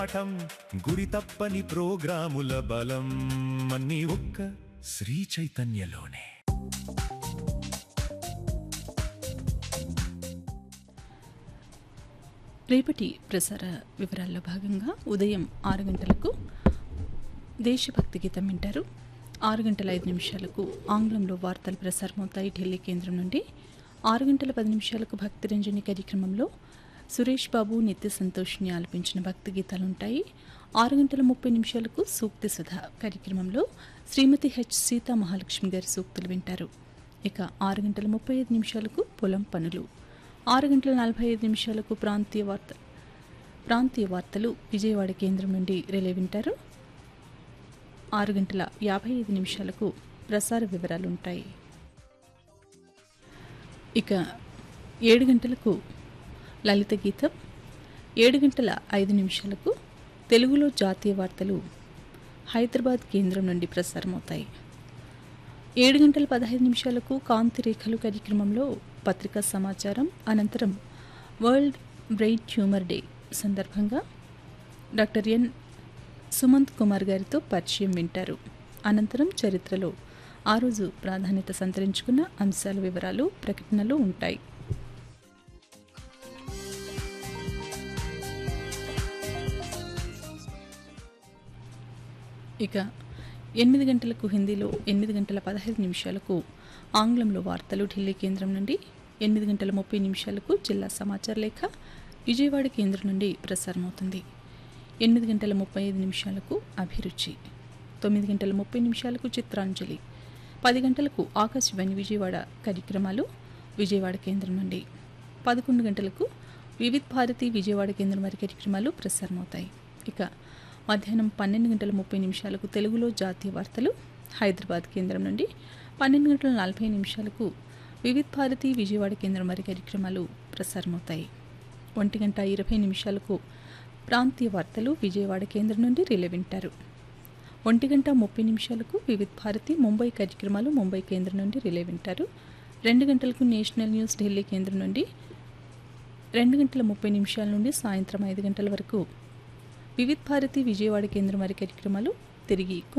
పాఠం గురి తప్పని ప్రోగ్రాముల బలం అన్ని ఒక్క శ్రీ చైతన్యలోనే రేపటి ప్రసార వివరాల్లో భాగంగా ఉదయం ఆరు గంటలకు దేశభక్తి గీతం వింటారు ఆరు గంటల ఐదు నిమిషాలకు ఆంగ్లంలో వార్తలు ప్రసారమవుతాయి ఢిల్లీ కేంద్రం నుండి ఆరు గంటల పది నిమిషాలకు భక్తి రంజని కార్యక్రమంలో సురేష్ బాబు నిత్య సంతోష్ని ఆలపించిన భక్తి గీతాలు ఉంటాయి ఆరు గంటల ముప్పై నిమిషాలకు సూక్తి సుధ కార్యక్రమంలో శ్రీమతి హెచ్ సీతా మహాలక్ష్మి గారి సూక్తులు వింటారు ఇక ఆరు గంటల ముప్పై ఐదు నిమిషాలకు పొలం పనులు ఆరు గంటల నలభై ఐదు నిమిషాలకు ప్రాంతీయ వార్త ప్రాంతీయ వార్తలు విజయవాడ కేంద్రం నుండి రిలే వింటారు ఆరు గంటల యాభై ఐదు నిమిషాలకు ప్రసార వివరాలు ఉంటాయి ఇక ఏడు గంటలకు లలిత గీతం ఏడు గంటల ఐదు నిమిషాలకు తెలుగులో జాతీయ వార్తలు హైదరాబాద్ కేంద్రం నుండి ప్రసారమవుతాయి ఏడు గంటల పదహైదు నిమిషాలకు కాంతి రేఖలు కార్యక్రమంలో పత్రికా సమాచారం అనంతరం వరల్డ్ బ్రెయిన్ ట్యూమర్ డే సందర్భంగా డాక్టర్ ఎన్ సుమంత్ కుమార్ గారితో పరిచయం వింటారు అనంతరం చరిత్రలో ఆ రోజు ప్రాధాన్యత సంతరించుకున్న అంశాల వివరాలు ప్రకటనలు ఉంటాయి ఇక ఎనిమిది గంటలకు హిందీలో ఎనిమిది గంటల పదహైదు నిమిషాలకు ఆంగ్లంలో వార్తలు ఢిల్లీ కేంద్రం నుండి ఎనిమిది గంటల ముప్పై నిమిషాలకు జిల్లా సమాచార లేఖ విజయవాడ కేంద్రం నుండి ప్రసారమవుతుంది ఎనిమిది గంటల ముప్పై ఐదు నిమిషాలకు అభిరుచి తొమ్మిది గంటల ముప్పై నిమిషాలకు చిత్రాంజలి పది గంటలకు ఆకాశవాణి విజయవాడ కార్యక్రమాలు విజయవాడ కేంద్రం నుండి పదకొండు గంటలకు వివిధ్ భారతి విజయవాడ కేంద్రం వారి కార్యక్రమాలు ప్రసారమవుతాయి ఇక మధ్యాహ్నం పన్నెండు గంటల ముప్పై నిమిషాలకు తెలుగులో జాతీయ వార్తలు హైదరాబాద్ కేంద్రం నుండి పన్నెండు గంటల నలభై నిమిషాలకు వివిధ్ భారతి విజయవాడ కేంద్రం వారి కార్యక్రమాలు ప్రసారమవుతాయి ఒంటి గంట ఇరవై నిమిషాలకు ప్రాంతీయ వార్తలు విజయవాడ కేంద్రం నుండి రిలే వింటారు ఒంటి గంట ముప్పై నిమిషాలకు వివిధ్ భారతి ముంబై కార్యక్రమాలు ముంబై కేంద్రం నుండి రిలే వింటారు రెండు గంటలకు నేషనల్ న్యూస్ ఢిల్లీ కేంద్రం నుండి రెండు గంటల ముప్పై నిమిషాల నుండి సాయంత్రం ఐదు గంటల వరకు వివిధ్ భారతి విజయవాడ కేంద్రం వారి కార్యక్రమాలు తిరిగి